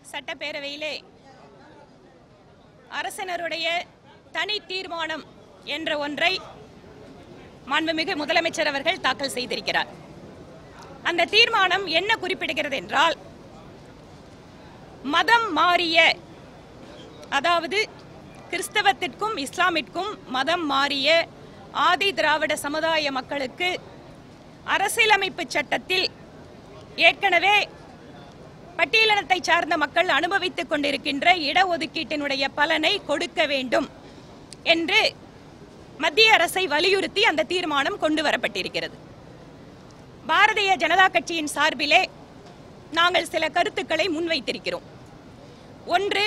சட்டப்பேரவையிலே அரசினருடைய தனி தீர்மானம் என்ற ஒன்றை மாண்புமிகு முதலமைச்சர் அவர்கள் தாக்கல் செய்திருக்கிறார் அந்த தீர்மானம் என்ன குறிப்பிடுகிறது என்றால் மதம் மாறிய அதாவது கிறிஸ்தவத்திற்கும் இஸ்லாமிற்கும் மதம் மாறிய ஆதி திராவிட சமுதாய மக்களுக்கு அரசியலமைப்பு சட்டத்தில் ஏற்கனவே பட்டியலினத்தை சார்ந்த மக்கள் அனுபவித்துக் கொண்டிருக்கின்ற இடஒதுக்கீட்டினுடைய பலனை கொடுக்க வேண்டும் என்று மத்திய அரசை வலியுறுத்தி அந்த தீர்மானம் கொண்டு வரப்பட்டிருக்கிறது பாரதிய ஜனதா கட்சியின் சார்பிலே நாங்கள் சில கருத்துக்களை முன்வைத்திருக்கிறோம் ஒன்று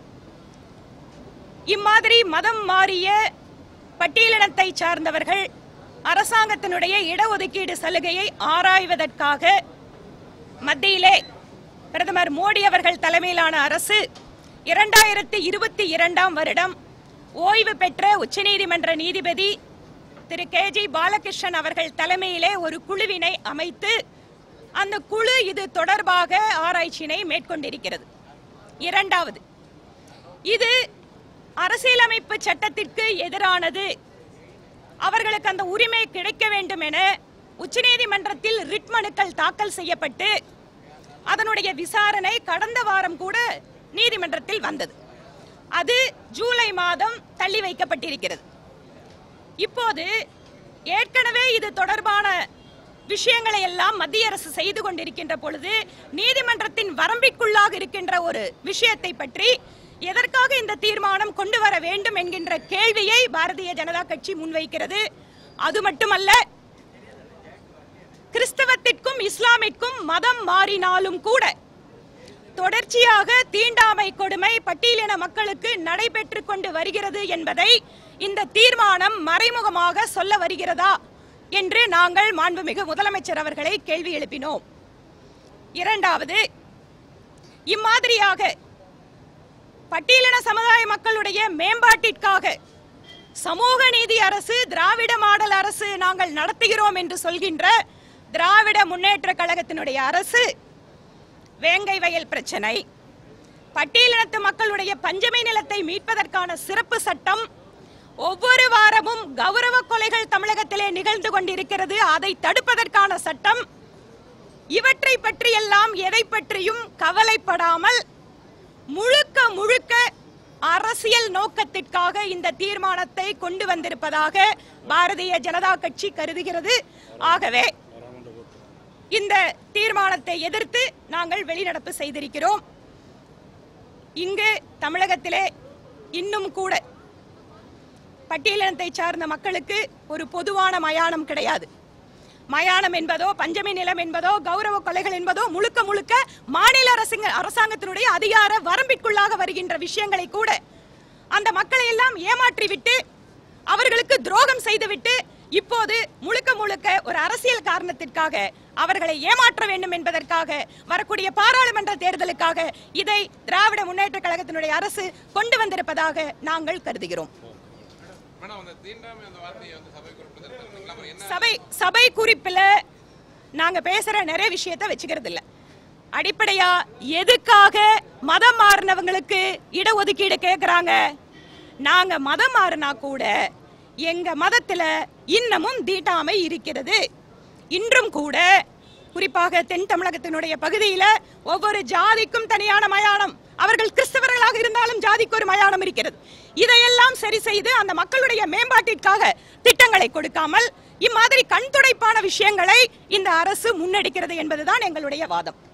இம்மாதிரி மதம் மாறிய பட்டியலினத்தை சார்ந்தவர்கள் அரசாங்கத்தினுடைய இடஒதுக்கீடு சலுகையை ஆராய்வதற்காக மத்தியிலே பிரதமர் மோடி அவர்கள் தலைமையிலான அரசு இரண்டாயிரத்தி இருபத்தி இரண்டாம் வருடம் ஓய்வு பெற்ற உச்சநீதிமன்ற நீதிபதி திரு கே ஜி பாலகிருஷ்ணன் அவர்கள் தலைமையிலே ஒரு குழுவினை அமைத்து அந்த குழு இது தொடர்பாக ஆராய்ச்சியினை மேற்கொண்டிருக்கிறது இரண்டாவது இது அரசியலமைப்பு சட்டத்திற்கு எதிரானது அவர்களுக்கு அந்த உரிமை கிடைக்க வேண்டும் என உச்சநீதிமன்றத்தில் ரிட் மனுக்கள் தாக்கல் செய்யப்பட்டு அதனுடைய விசாரணை கடந்த வாரம் கூட நீதிமன்றத்தில் வந்தது அது ஜூலை மாதம் தள்ளி வைக்கப்பட்டிருக்கிறது இப்போது ஏற்கனவே இது தொடர்பான விஷயங்களை எல்லாம் மத்திய அரசு செய்து கொண்டிருக்கின்ற பொழுது நீதிமன்றத்தின் வரம்பிற்குள்ளாக இருக்கின்ற ஒரு விஷயத்தை பற்றி எதற்காக இந்த தீர்மானம் கொண்டு வர வேண்டும் என்கின்ற கேள்வியை பாரதிய ஜனதா கட்சி முன்வைக்கிறது அது மட்டுமல்ல கிறிஸ்தவத்திற்கும் இஸ்லாமிற்கும் மதம் மாறினாலும் கூட தொடர்ச்சியாக தீண்டாமை கொடுமை பட்டியலின மக்களுக்கு நடைபெற்றுக் கொண்டு வருகிறது என்பதை இந்த தீர்மானம் மறைமுகமாக சொல்ல வருகிறதா என்று நாங்கள் மாண்புமிகு முதலமைச்சர் அவர்களை கேள்வி எழுப்பினோம் இரண்டாவது இம்மாதிரியாக பட்டியலின சமுதாய மக்களுடைய மேம்பாட்டிற்காக சமூக நீதி அரசு திராவிட மாடல் அரசு நாங்கள் நடத்துகிறோம் என்று சொல்கின்ற திராவிட முன்னேற்ற கழகத்தினுடைய அரசு வேங்கை வயல் பிரச்சனை பட்டியலினத்து மக்களுடைய பஞ்சமை நிலத்தை மீட்பதற்கான சிறப்பு சட்டம் ஒவ்வொரு வாரமும் கௌரவ கொலைகள் தமிழகத்திலே நிகழ்ந்து கொண்டிருக்கிறது அதை தடுப்பதற்கான சட்டம் இவற்றை பற்றியெல்லாம் எதை பற்றியும் கவலைப்படாமல் முழுக்க முழுக்க அரசியல் நோக்கத்திற்காக இந்த தீர்மானத்தை கொண்டு வந்திருப்பதாக பாரதிய ஜனதா கட்சி கருதுகிறது ஆகவே இந்த தீர்மானத்தை எதிர்த்து நாங்கள் வெளிநடப்பு செய்திருக்கிறோம் இங்கு தமிழகத்திலே இன்னும் கூட பட்டியலினத்தை சார்ந்த மக்களுக்கு ஒரு பொதுவான மயானம் கிடையாது மயானம் என்பதோ பஞ்சமி நிலம் என்பதோ கௌரவ கொலைகள் என்பதோ முழுக்க முழுக்க மாநில அரசுங்க அரசாங்கத்தினுடைய அதிகார வரம்பிற்குள்ளாக வருகின்ற விஷயங்களை கூட அந்த மக்களை எல்லாம் ஏமாற்றி விட்டு அவர்களுக்கு துரோகம் செய்துவிட்டு இப்போது முழுக்க முழுக்க ஒரு அரசியல் காரணத்திற்காக அவர்களை ஏமாற்ற வேண்டும் என்பதற்காக வரக்கூடிய பாராளுமன்ற தேர்தலுக்காக இதை திராவிட முன்னேற்ற கழகத்தினுடைய அரசு கொண்டு வந்திருப்பதாக நாங்கள் கருதுகிறோம் மேடம் அந்த தீண்டாமை அந்த வார்த்தையை வந்து சபை குறிப்பிட்டிருக்காங்களா அப்புறம் என்ன சபை சபை குறிப்புல நாங்க பேசுற நிறைய விஷயத்த வச்சுக்கிறது இல்ல அடிப்படையா எதுக்காக மதம் மாறினவங்களுக்கு இடஒதுக்கீடு கேக்குறாங்க நாங்க மதம் மாறினா கூட எங்க மதத்துல இன்னமும் தீட்டாமை இருக்கிறது இன்றும் கூட குறிப்பாக தென் தமிழகத்தினுடைய பகுதியில ஒவ்வொரு ஜாதிக்கும் தனியான மயானம் அவர்கள் கிறிஸ்தவர்களாக இருந்தாலும் ஜாதிக்கு ஒரு மயானம் இருக்கிறது இதையெல்லாம் சரி செய்து அந்த மக்களுடைய மேம்பாட்டிற்காக திட்டங்களை கொடுக்காமல் இம்மாதிரி கண்துடைப்பான விஷயங்களை இந்த அரசு முன்னெடுக்கிறது என்பதுதான் எங்களுடைய வாதம்